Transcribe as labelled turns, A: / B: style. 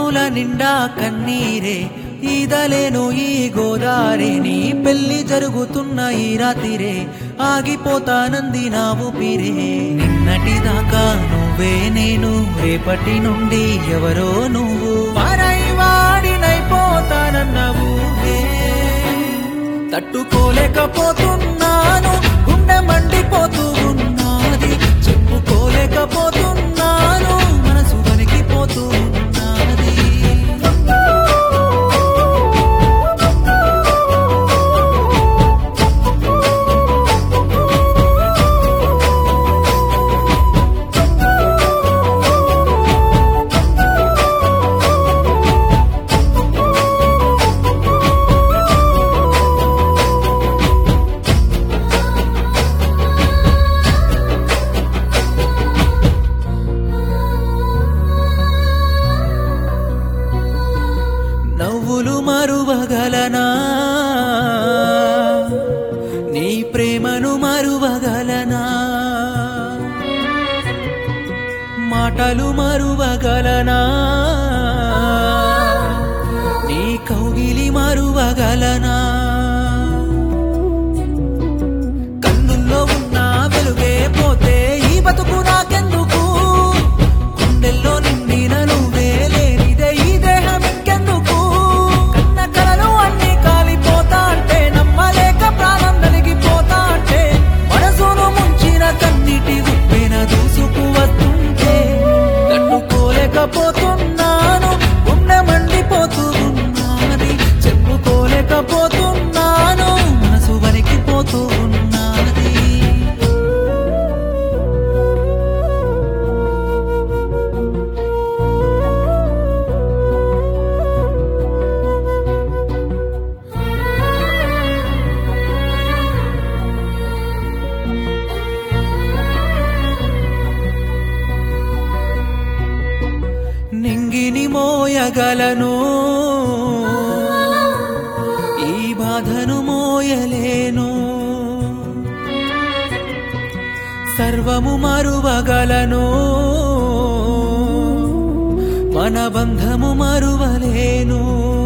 A: కన్నుల నిండా కన్నీరే ఈదలేను ఈ గోదారి నీ పెళ్లి జరుగుతున్న ఈ రాతిరే ఆగిపోతానంది నా ఊపిరే నిన్నటి దాకా నువ్వే నేను రేపటి నుండి ఎవరో నువ్వు వాడినైపోతానన్న ఊహే తట్టుకోలేకపోతున్నాను గుండె మండిపోతూ ఉన్నది చెప్పుకోలేకపోతున్నాను మనసు వణికిపోతూ ఉన్నది నవ్వులు మరువగలనా నీ ప్రేమను మరువగలనా మాటలు మరువగలనా నీ కౌగిలి మరువగలనా కన్నుల్లో ఉన్న వెలుగే పోతే ఈ బతుకు నాకెందుకు గుండెల్లో నిండిన నువ్వే లేనిదే ఈ దేహం ఇంకెందుకు కన్న కలలు అన్ని కాలిపోతా అంటే నమ్మలేక ప్రాణం నలిగిపోతా అంటే మనసును ముంచిన కన్నిటి ఉప్పెన దూసుకు వస్తుంటే తట్టుకోలేకపోతున్నాను గుండె మండిపోతూ ఉన్నది చెప్పుకోలేకపోతున్నాను మనసు వణికిపోతూ ఉన్నది నింగిని మోయగలను ఈ బాధను మోయలేను సర్వము మరువగలను మన బంధము మరువలేను